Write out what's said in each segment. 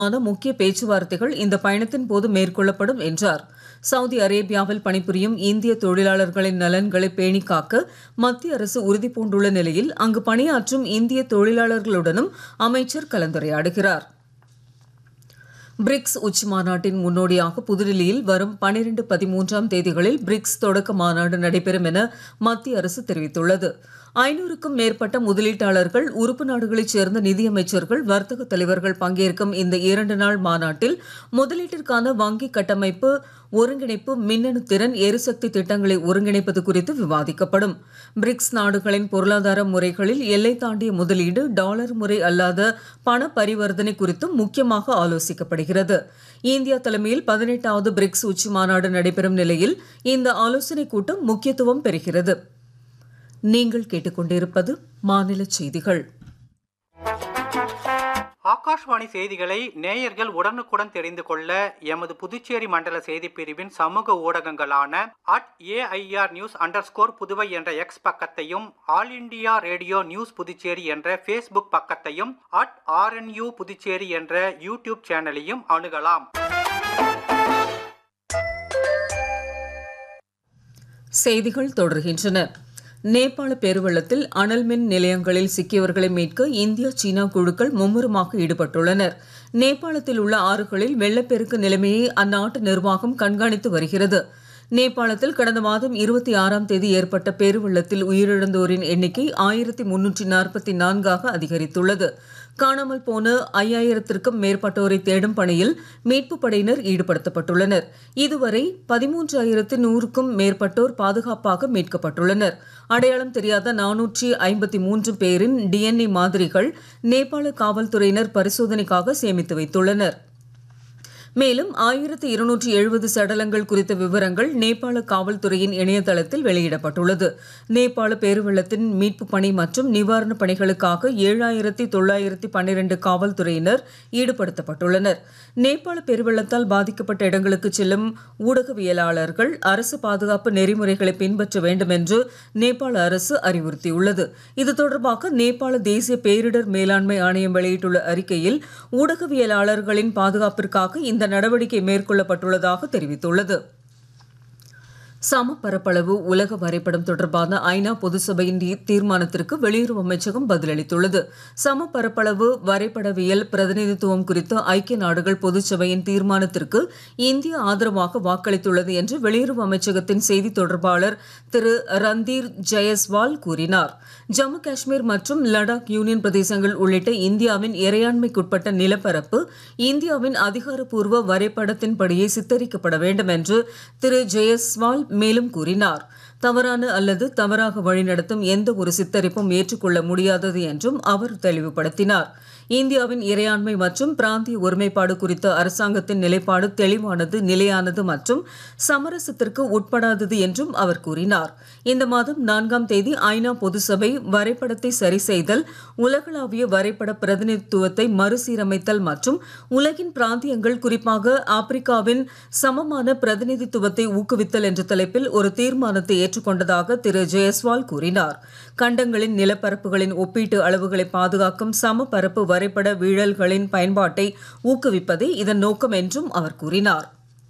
ஆன முக்கிய பேச்சுவார்த்தைகள் இந்த பயணத்தின் போது மேற்கொள்ளப்படும் என்றார் சவுதி அரேபியாவில் பணிபுரியும் இந்திய தொழிலாளர்களின் நலன்களை பேணிக் காக்க மத்திய அரசு உறுதி பூண்டுள்ள நிலையில் அங்கு பணியாற்றும் இந்திய தொழிலாளர்களுடனும் அமைச்சர் கலந்துரையாடுகிறார் பிரிக்ஸ் உச்சி மாநாட்டின் முன்னோடியாக புதுடில்லியில் வரும் பனிரெண்டு பதிமூன்றாம் தேதிகளில் பிரிக்ஸ் தொடக்க மாநாடு நடைபெறும் என மத்திய அரசு தெரிவித்துள்ளது ஐநூறுக்கும் மேற்பட்ட முதலீட்டாளர்கள் உறுப்பு நாடுகளைச் சேர்ந்த நிதியமைச்சர்கள் வர்த்தக தலைவர்கள் பங்கேற்கும் இந்த இரண்டு நாள் மாநாட்டில் முதலீட்டிற்கான வங்கி கட்டமைப்பு ஒருங்கிணைப்பு மின்னணு திறன் எரிசக்தி திட்டங்களை ஒருங்கிணைப்பது குறித்து விவாதிக்கப்படும் பிரிக்ஸ் நாடுகளின் பொருளாதார முறைகளில் எல்லை தாண்டிய முதலீடு டாலர் முறை அல்லாத பண பரிவர்த்தனை குறித்தும் முக்கியமாக ஆலோசிக்கப்படுகிறது இந்தியா தலைமையில் பதினெட்டாவது பிரிக்ஸ் உச்சி மாநாடு நடைபெறும் நிலையில் இந்த ஆலோசனைக் கூட்டம் முக்கியத்துவம் பெறுகிறது நீங்கள் கேட்டுக்கொண்டிருப்பது மாநில செய்திகள் ஆகாஷ்வாணி செய்திகளை நேயர்கள் உடனுக்குடன் தெரிந்து கொள்ள எமது புதுச்சேரி மண்டல செய்திப் பிரிவின் சமூக ஊடகங்களான at AIR news under Puduvai என்ற எக்ஸ் பக்கத்தையும் All India Radio news Puducherry என்ற ஃபேஸ்புக் பக்கத்தையும் அட் ஆர்என்யூ புதுச்சேரி என்ற யூடியூப் சேனலையும் அணுகலாம் செய்திகள் தொடர்கின்றன நேபாள பெருவெள்ளத்தில் அனல் மின் நிலையங்களில் சிக்கியவர்களை மீட்க இந்தியா சீனா குழுக்கள் மும்முரமாக ஈடுபட்டுள்ளனர் நேபாளத்தில் உள்ள ஆறுகளில் வெள்ளப்பெருக்கு நிலைமையை அந்நாட்டு நிர்வாகம் கண்காணித்து வருகிறது நேபாளத்தில் கடந்த மாதம் இருபத்தி ஆறாம் தேதி ஏற்பட்ட பெருவெள்ளத்தில் உயிரிழந்தோரின் எண்ணிக்கை ஆயிரத்தி முன்னூற்றி நாற்பத்தி நான்காக அதிகரித்துள்ளது காணாமல் போன ஐயாயிரத்திற்கும் மேற்பட்டோரை தேடும் பணியில் மீட்புப் படையினர் ஈடுபடுத்தப்பட்டுள்ளனர் இதுவரை பதிமூன்றாயிரத்து நூறுக்கும் மேற்பட்டோர் பாதுகாப்பாக மீட்கப்பட்டுள்ளனர் அடையாளம் தெரியாத நானூற்றி ஐம்பத்தி மூன்று பேரின் டிஎன்ஏ மாதிரிகள் நேபாள காவல்துறையினர் பரிசோதனைக்காக சேமித்து வைத்துள்ளனர் மேலும் ஆயிரத்தி இருநூற்றி எழுபது சடலங்கள் குறித்த விவரங்கள் நேபாள காவல்துறையின் இணையதளத்தில் வெளியிடப்பட்டுள்ளது நேபாள பேருவெள்ளத்தின் மீட்பு பணி மற்றும் நிவாரணப் பணிகளுக்காக ஏழாயிரத்தி தொள்ளாயிரத்தி பன்னிரண்டு காவல்துறையினர் ஈடுபடுத்தப்பட்டுள்ளனர் நேபாள பெருவெள்ளத்தால் பாதிக்கப்பட்ட இடங்களுக்கு செல்லும் ஊடகவியலாளர்கள் அரசு பாதுகாப்பு நெறிமுறைகளை பின்பற்ற வேண்டும் என்று நேபாள அரசு அறிவுறுத்தியுள்ளது இது தொடர்பாக நேபாள தேசிய பேரிடர் மேலாண்மை ஆணையம் வெளியிட்டுள்ள அறிக்கையில் ஊடகவியலாளர்களின் பாதுகாப்பிற்காக இந்த நடவடிக்கை மேற்கொள்ளப்பட்டுள்ளதாக தெரிவித்துள்ளது சம பரப்பளவு உலக வரைபடம் தொடர்பான ஐநா பொதுசபையின் தீர்மானத்திற்கு வெளியுறவு அமைச்சகம் பதிலளித்துள்ளது சம பரப்பளவு வரைபடவியல் பிரதிநிதித்துவம் குறித்த ஐக்கிய நாடுகள் பொதுச்சபையின் தீர்மானத்திற்கு இந்தியா ஆதரவாக வாக்களித்துள்ளது என்று வெளியுறவு அமைச்சகத்தின் செய்தி தொடர்பாளர் திரு ரந்தீர் ஜெயஸ்வால் கூறினார் ஜம்மு காஷ்மீர் மற்றும் லடாக் யூனியன் பிரதேசங்கள் உள்ளிட்ட இந்தியாவின் இறையாண்மைக்குட்பட்ட நிலப்பரப்பு இந்தியாவின் அதிகாரப்பூர்வ வரைபடத்தின்படியே சித்தரிக்கப்பட வேண்டும் என்று திரு ஜெயஸ்வால் மேலும் கூறினார் தவறான அல்லது தவறாக வழிநடத்தும் எந்த ஒரு சித்தரிப்பும் ஏற்றுக்கொள்ள முடியாதது என்றும் அவர் தெளிவுபடுத்தினார் இந்தியாவின் இறையாண்மை மற்றும் பிராந்திய ஒருமைப்பாடு குறித்த அரசாங்கத்தின் நிலைப்பாடு தெளிவானது நிலையானது மற்றும் சமரசத்திற்கு உட்படாதது என்றும் அவர் கூறினார் இந்த மாதம் நான்காம் தேதி ஐநா பொதுசபை வரைபடத்தை சரி செய்தல் உலகளாவிய வரைபட பிரதிநிதித்துவத்தை மறுசீரமைத்தல் மற்றும் உலகின் பிராந்தியங்கள் குறிப்பாக ஆப்பிரிக்காவின் சமமான பிரதிநிதித்துவத்தை ஊக்குவித்தல் என்ற தலைப்பில் ஒரு தீர்மானத்தை ஏற்றுக்கொண்டதாக திரு ஜெயஸ்வால் கூறினார் கண்டங்களின் நிலப்பரப்புகளின் ஒப்பீட்டு அளவுகளை பாதுகாக்கும் சமபரப்பு வரைபட வீழல்களின் பயன்பாட்டை ஊக்குவிப்பதே இதன் நோக்கம் என்றும் அவர் கூறினார்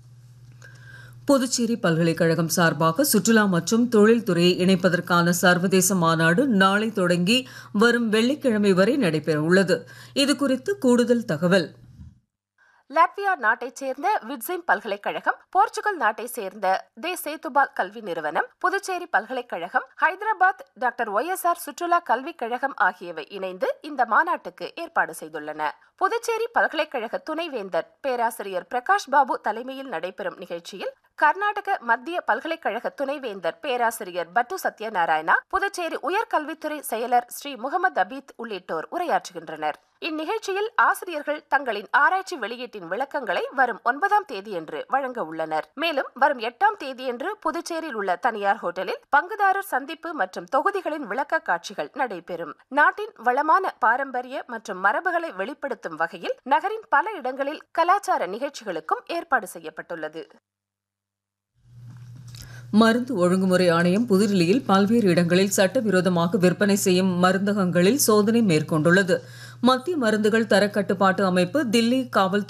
புதுச்சேரி பல்கலைக்கழகம் சார்பாக சுற்றுலா மற்றும் தொழில்துறையை இணைப்பதற்கான சர்வதேச மாநாடு நாளை தொடங்கி வரும் வெள்ளிக்கிழமை வரை நடைபெறவுள்ளது இதுகுறித்து கூடுதல் தகவல் லாட்வியா நாட்டைச் சேர்ந்த விட்ஸிம் பல்கலைக்கழகம் போர்ச்சுகல் நாட்டைச் சேர்ந்த தே சேத்துபால் கல்வி நிறுவனம் புதுச்சேரி பல்கலைக்கழகம் Hyderabad doctor Y S R சுற்றுலா கல்விக் கழகம் ஆகியவை இணைந்து இந்த மாநாட்டுக்கு ஏற்பாடு செய்துள்ளன புதுச்சேரி பல்கலைக்கழக துணைவேந்தர் பேராசிரியர் பிரகாஷ் பாபு தலைமையில் நடைபெறும் நிகழ்ச்சியில் கர்நாடக மத்திய பல்கலைக்கழக துணைவேந்தர் பேராசிரியர் பட்டு சத்யநாராயணா புதுச்சேரி உயர்கல்வித்துறை செயலர் ஸ்ரீ முகமது அபீத் உள்ளிட்டோர் உரையாற்றுகின்றனர் இந்நிகழ்ச்சியில் ஆசிரியர்கள் தங்களின் ஆராய்ச்சி வெளியீட்டின் விளக்கங்களை வரும் ஒன்பதாம் தேதியன்று வழங்க உள்ளனர் மேலும் வரும் எட்டாம் தேதியன்று புதுச்சேரியில் உள்ள தனியார் ஹோட்டலில் பங்குதாரர் சந்திப்பு மற்றும் தொகுதிகளின் விளக்க காட்சிகள் நடைபெறும் நாட்டின் வளமான பாரம்பரிய மற்றும் மரபுகளை வெளிப்படுத்தும் வகையில் நகரின் பல இடங்களில் கலாச்சார நிகழ்ச்சிகளுக்கும் ஏற்பாடு செய்யப்பட்டுள்ளது மருந்து ஒழுங்குமுறை ஆணையம் புதுடில்லியில் பல்வேறு இடங்களில் சட்டவிரோதமாக விற்பனை செய்யும் மருந்தகங்களில் சோதனை மேற்கொண்டுள்ளது மத்திய மருந்துகள் தரக்கட்டுப்பாட்டு அமைப்பு தில்லி காவல்துறை